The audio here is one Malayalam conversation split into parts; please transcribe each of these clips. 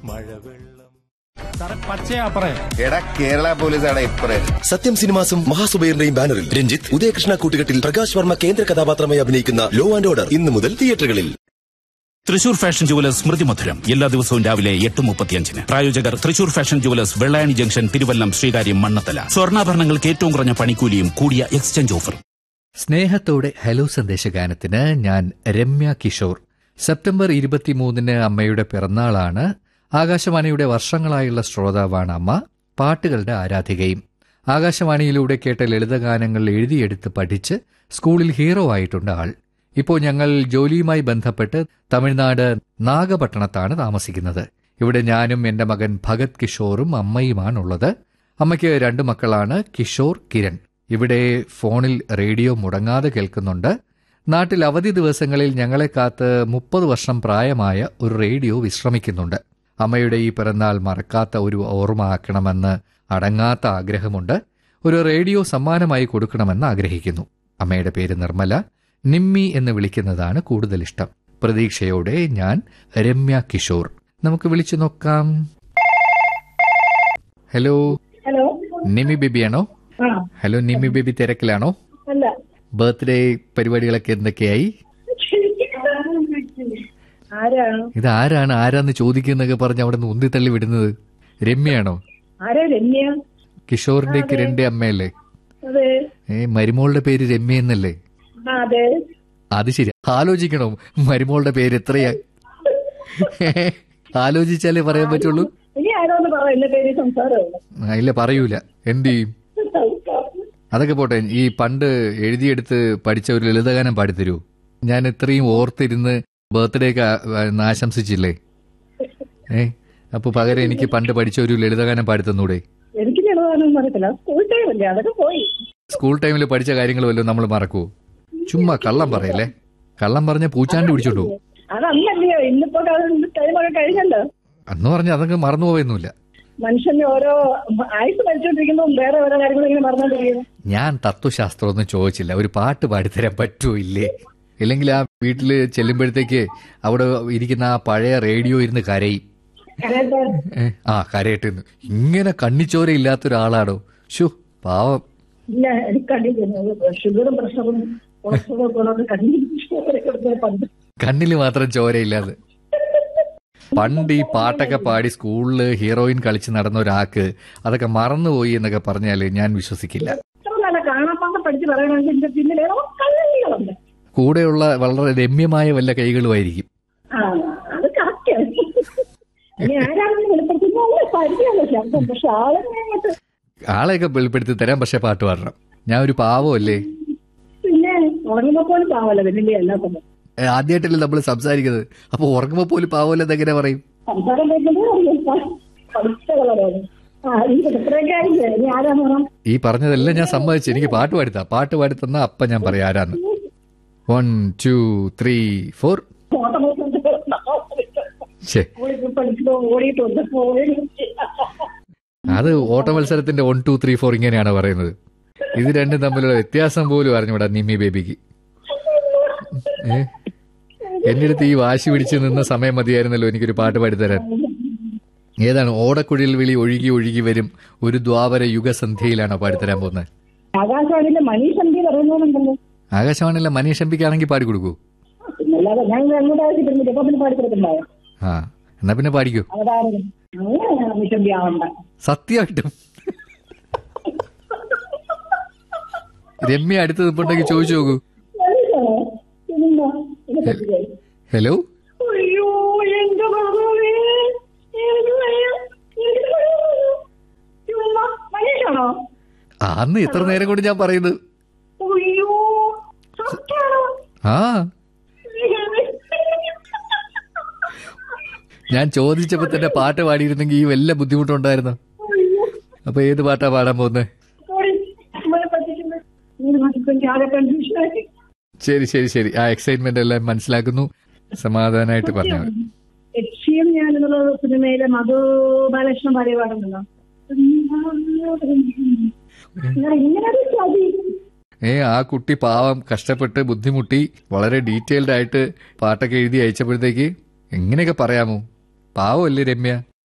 മഴവെള്ളം സാറേ പച്ചയാ പറയാ എടാ കേരള പോലീസാണ് ഇപ്പറേ സത്യം സിനിമാസും മഹാസുബൈറിന്റെയും ബാനറിൽ രഞ്ജിത്ത് ഉദയകൃഷ്ണ കൂട്ടുകെട്ടിൽ പ്രകാശ് വർമ്മ കേന്ദ്ര കഥാപാത്രമായി അഭിനയിക്കുന്ന ലോ ആൻഡ് ഓർഡർ ഇന്നു മുതൽ തിയേറ്ററുകളിൽ തൃശൂർ ഫാഷൻ ജുവലേഴ്സ് സ്മൃതി മധുരം എല്ലാ ദിവസവും രാവിലെ എട്ട് മുപ്പത്തിയഞ്ചിന് പ്രായോജകർ Thrissur fashion jewellers Vellayani junction Thiruvallam Sreekaryam Mannanthala സ്വർണ്ണാഭരണങ്ങൾക്ക് ഏറ്റവും കുറഞ്ഞ പണിക്കൂലിയും കൂടിയ എക്സ്ചേഞ്ച് ഓഫർ സ്നേഹത്തോടെ ഹലോ സന്ദേശഗാനത്തിന് ഞാൻ രമ്യ കിഷോർ സെപ്റ്റംബർ ഇരുപത്തിമൂന്നിന് അമ്മയുടെ പിറന്നാളാണ് ആകാശവാണിയുടെ വർഷങ്ങളായുള്ള ശ്രോതാവാണ് അമ്മ പാട്ടുകളുടെ ആരാധികയും ആകാശവാണിയിലൂടെ കേട്ട ലളിതഗാനങ്ങൾ എഴുതിയെടുത്ത് പഠിച്ച് സ്കൂളിൽ ഹീറോ ആയിട്ടുണ്ട് ആൾ ഇപ്പോൾ ഞങ്ങൾ ജോലിയുമായി ബന്ധപ്പെട്ട് തമിഴ്നാട് നാഗപട്ടണത്താണ് താമസിക്കുന്നത് ഇവിടെ ഞാനും എന്റെ മകൻ ഭഗത് കിഷോറും അമ്മയുമാണുള്ളത് അമ്മയ്ക്ക് രണ്ട് മക്കളാണ് കിഷോർ കിരൺ ഇവിടെ ഫോണിൽ റേഡിയോ മുടങ്ങാതെ കേൾക്കുന്നുണ്ട് നാട്ടിൽ അവധി ദിവസങ്ങളിൽ ഞങ്ങളെ കാത്ത് മുപ്പത് വർഷം പ്രായമായ ഒരു റേഡിയോ വിശ്രമിക്കുന്നുണ്ട് അമ്മയുടെ ഈ പിറന്നാൾ മറക്കാത്ത ഒരു ഓർമ്മ ആക്കണമെന്ന് അടങ്ങാത്ത ആഗ്രഹമുണ്ട് ഒരു റേഡിയോ സമ്മാനമായി കൊടുക്കണമെന്ന് ആഗ്രഹിക്കുന്നു അമ്മയുടെ പേര് നിർമ്മല നിമ്മി എന്ന് വിളിക്കുന്നതാണ് കൂടുതൽ ഇഷ്ടം പ്രതീക്ഷയോടെ ഞാൻ രമ്യ കിഷോർ നമുക്ക് വിളിച്ചു നോക്കാം ഹലോ ഹലോ നിമി ബേബിയാണോ ആ ഹലോ നിമി ബേബി തിരക്കിലാണോ അല്ല ബർത്ത്ഡേ പരിപാടികളൊക്കെ എന്തൊക്കെയായി ആരാണ് ഇത് ആരാണ് ആരാന്ന് ചോദിക്കുന്നൊക്കെ പറഞ്ഞ് അവിടെ നിന്ന് ഉന്തിത്തള്ളി വിടുന്നത് രമ്യയാണോ ആരാ രമ്യ കിഷോറിന്റെ കിരണിന്റെ അമ്മയല്ലേ അതെ ഏ മരുമോളുടെ പേര് രമ്യ എന്നല്ലേ ആ അതെ അത് ശരി ആലോചിക്കണോ മരുമോളുടെ പേര് എത്രയാ ആലോചിച്ചാലേ പറയാൻ പറ്റുള്ളൂ ഇനി ആരോന്ന് പറ എന്റെ പേര് സംസാരമല്ല ആ, ഇല്ല പറയൂല എന്ത് ചെയ്യും അതൊക്കെ പോട്ടെ ഈ പണ്ട് എഴുതിയെടുത്ത് പഠിച്ച ഒരു ലളിതഗാനം പാടിത്തരൂ ഞാൻ ഇത്രയും ഓർത്തിരുന്ന് ബർത്ത്ഡേ ഒക്കെ ആ- ആശംസിച്ചില്ലേ ഏ അപ്പൊ പകരം എനിക്ക് പണ്ട് പഠിച്ച ഒരു ലളിതഗാനം പാടിത്തന്നൂടെ എനിക്ക് ലളിതാനൊന്നും അറിയത്തില്ല സ്കൂൾ ടൈം അല്ലേ അതൊക്കെ പോയി സ്കൂൾ ടൈമിൽ പഠിച്ച കാര്യങ്ങൾ വല്ലതും നമ്മൾ മറക്കുവോ ചുമ്മാ കള്ളം പറയല്ലേ കള്ളം പറഞ്ഞ പൂച്ചാണ്ടി പിടിച്ചോണ്ടു പോകും. അതല്ലല്ലയോ ഇന്നിപ്പോ ടൈമൊക്കെ കഴിഞ്ഞല്ലോ അന്ന് പറഞ്ഞ അതൊക്കെ മറന്നുപോയൊന്നുമില്ല മനുഷ്യന്റെ ഓരോ ആയുസ് മരിച്ചോണ്ടിരിക്കുമ്പോൾ വേറെ ഓരോ കാര്യങ്ങൾ ഇങ്ങനെ മറന്നോണ്ടിരിക്കുന്നു ഞാൻ തത്വശാസ്ത്രമൊന്നും ചോദിച്ചില്ല ഒരു പാട്ട് പാടിത്തരാൻ പറ്റുമോ ഇല്ലേ ഇല്ലെങ്കിൽ ആ വീട്ടിൽ ചെല്ലുമ്പോഴത്തേക്ക് അവിടെ ഇരിക്കുന്ന ആ പഴയ റേഡിയോ ഇരുന്ന് കരയും കരയട്ടെ. ഏ, ആ കരയട്ടെന്ന് ഇങ്ങനെ കണ്ണിച്ചോര ഇല്ലാത്ത ഒരാളാണോ ഷോ പാവം ഇല്ല എനിക്ക് കണ്ടിരിക്കുന്നു ഷുഗറും പ്രഷറും കൊളസ്ട്രോളും ഒക്കെ ഉള്ളത് കണ്ടിരിക്കുന്നു പണ്ട് കണ്ണിൽ മാത്രം ചോരയില്ലാതെ പണ്ട് ഈ പാട്ടൊക്കെ പാടി സ്കൂളില് ഹീറോയിൻ കളിച്ച് നടന്ന ഒരാൾക്ക് അതൊക്കെ മറന്നുപോയി എന്നൊക്കെ പറഞ്ഞാല് ഞാൻ വിശ്വസിക്കില്ല ഇത്ര നല്ല കാണാപ്പാടം പഠിച്ച് പറയണമെങ്കിൽ എന്റെ പിന്നിൽ ഏതോ കള്ളികളുണ്ട് കൂടെയുള്ള വളരെ രമ്യമായ വല്ല കൈകളുമായിരിക്കും ആ അത് കറക്റ്റ് ഇനി ആരാണെന്ന് വെളിപ്പെടുത്തുന്ന പരിചയമുള്ള ശബ്ദം പക്ഷെ ആളെന്നെ അങ്ങോട്ട് ആളെയൊക്കെ വെളിപ്പെടുത്തി തരാം പക്ഷെ പാട്ട് പാടണം ഞാൻ ഒരു പാവമല്ലേ പിന്നെ ഉറങ്ങുമ്പോ പോലും പാവല്ല വലിയ അല്ലാത്തത് ഏ, ആദ്യമായിട്ടല്ലേ നമ്മൾ സംസാരിക്കുന്നത് അപ്പൊ ഉറങ്ങുമ്പോ പോലും പാവമല്ലെന്ന് എങ്ങനെ പറയും സംസാരം കേൾക്കുമ്പോൾ പഠിച്ച കളറാണ് ആ ഈ ഇത്രയൊക്കെ ആയില്ലേ ഇനി ആരാന്ന് പറ ഈ പറഞ്ഞതെല്ലാം ഞാൻ സമ്മതിച്ചു എനിക്ക് പാട്ട് പാടിത്താ പാട്ട് പാടിത്തന്നാ അപ്പൊ ഞാൻ പറയാം ആരാന്ന് വൺ ടു ത്രീ ഫോർ ശേ പഠിച്ചോ ഓടിയിട്ടുണ്ട് ഓടി അത് ഓട്ട മത്സരത്തിന്റെ വൺ ടു ത്രീ ഫോർ ഇങ്ങനെയാണ് പറയുന്നത് ഇത് രണ്ടും തമ്മിലുള്ള വ്യത്യാസം പോലും അറിഞ്ഞൂടാ നിമ്മി ബേബിക്ക് ഏ എന്റെ അടുത്ത് ഈ വാശി പിടിച്ച് നിന്ന സമയം മതിയായിരുന്നല്ലോ എനിക്കൊരു പാട്ട് പാടിത്തരാൻ ഏതാണ് ഓടക്കുഴൽ വിളി ഒഴുകി ഒഴുകി വരും ഒരു ദ്വാപര യുഗസന്ധ്യയിലാണോ പാടിത്തരാൻ പോകുന്നത് ആകാശവാണിയിലെ മനീഷ് എം പി പറയുന്നുണ്ടല്ലോ ആകാശവാണിയിലെ മനീഷ് എംപിക്കാണെങ്കിൽ പാടിക്കൊടുക്കൂ പിന്നല്ലാതെ ഞാൻ അങ്ങോട്ട് ആവശ്യപ്പെടുന്നില്ല ഇപ്പൊ പിന്നെ പാടിക്കൊടുക്കണ്ടായോ ആ എന്നാ പിന്നെ പാടിക്കൂ അവതാരം അങ്ങനെ മനീഷ് എം പി ആവണ്ട സത്യമായിട്ടും രമ്യ അടുത്ത് നിൽപ്പുണ്ടെങ്കിൽ ചോദിച്ചു നോക്കൂ മനീഷാണോ? പിന്നെന്താ? പിന്നെ പറ്റില്ലേ? ഹലോ അയ്യോ എന്റെ ഭഗവേ എനിക്ക് വയ്യ. എനിക്ക് വയ്യ. ചുമ്മാ മനീഷാണോ ആ, അന്ന് എത്ര നേരം കൊണ്ട് ഞാൻ പറയുന്നത് അയ്യോ സത്യാണോ ആ ഞാൻ ചോദിച്ചപ്പോ തന്നെ പാട്ട് പാടിയിരുന്നെങ്കിൽ ഈ വല്ല ബുദ്ധിമുട്ടുണ്ടായിരുന്നു അയ്യോ അപ്പൊ ഏത് പാട്ടാ പാടാൻ പോകുന്നത് സോറി നമ്മളെ പറ്റിക്കുന്നത് ഇങ്ങനെ മനസ്സിലേക്ക് ആകെ കൺഫ്യൂഷനായി ശരി ശരി ശരി ആ എക്സൈറ്റ്മെന്റ് എല്ലാം മനസ്സിലാക്കുന്നു സമാധാനമായിട്ട് പറഞ്ഞാൽ മതി ലക്ഷ്യം ഞാൻ എന്നുള്ള സിനിമയിലെ മധു ബാലകൃഷ്ണൻ പാടിയ പാടുന്നുണ്ടോ ഇങ്ങനെ ഒരു ചതി ഏ ആ കുട്ടി പാവം കഷ്ടപ്പെട്ട് ബുദ്ധിമുട്ടി വളരെ ഡീറ്റെയിൽഡ് ആയിട്ട് പാട്ടൊക്കെ എഴുതി അയച്ചപ്പോഴത്തേക്ക് എങ്ങനെയൊക്കെ പറയാമോ പാവമല്ലേ രമ്യ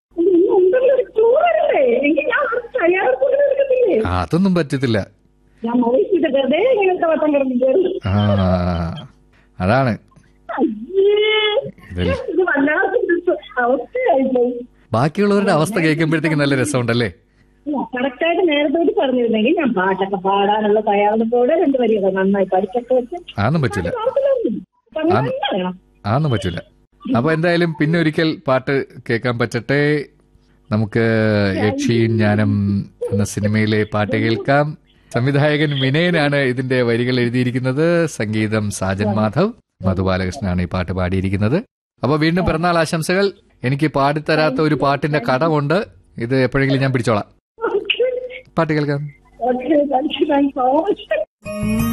ആ, അതൊന്നും പറ്റത്തില്ല ഞാൻ മോഹിച്ചിട്ട് വെറുതെ ഇങ്ങനത്തെ വട്ടം കിടന്നിട്ട് ആ അതാണ് അയ്യേ ഇതിൽ- ഇത് വല്ലാത്ത അവസ്ഥയായിപ്പോയി ബാക്കിയുള്ളവരുടെ അവസ്ഥ കേൾക്കുമ്പോഴത്തേക്ക് നല്ല രസമുണ്ടല്ലേ കറക്റ്റായിട്ട് നേരത്തെ കൂടി പറഞ്ഞിരുന്നെങ്കിൽ ഞാൻ പാട്ടൊക്കെ പാടാനുള്ള തയ്യാറെടുപ്പോടെ രണ്ടുപേരും നന്നായി പഠിച്ചൊക്കെ വെച്ച് അതൊന്നും പറ്റില്ല കുഴപ്പമില്ല. അപ്പൊ അങ്ങനെ തന്നെ വേണം അതൊന്നും പറ്റില്ല അപ്പൊ എന്തായാലും പിന്നെ ഒരിക്കൽ പാട്ട് കേൾക്കാൻ പറ്റട്ടെ നമുക്ക് യക്ഷിയും ജ്ഞാനം എന്ന സിനിമയിലെ പാട്ട് കേൾക്കാം സംവിധായകൻ വിനയനാണ് ഇതിന്റെ വരികൾ എഴുതിയിരിക്കുന്നത് സംഗീതം സാജൻ മാധവ് മധുബാലകൃഷ്ണനാണ് ഈ പാട്ട് പാടിയിരിക്കുന്നത് അപ്പൊ വീണ്ടും പിറന്നാൾ ആശംസകൾ എനിക്ക് പാടിത്തരാത്ത ഒരു പാട്ടിന്റെ കടമുണ്ട് ഇത് എപ്പോഴെങ്കിലും ഞാൻ പിടിച്ചോളാം ഓക്കെ പാട്ട് കേൾക്കാം okay thank you thank you so much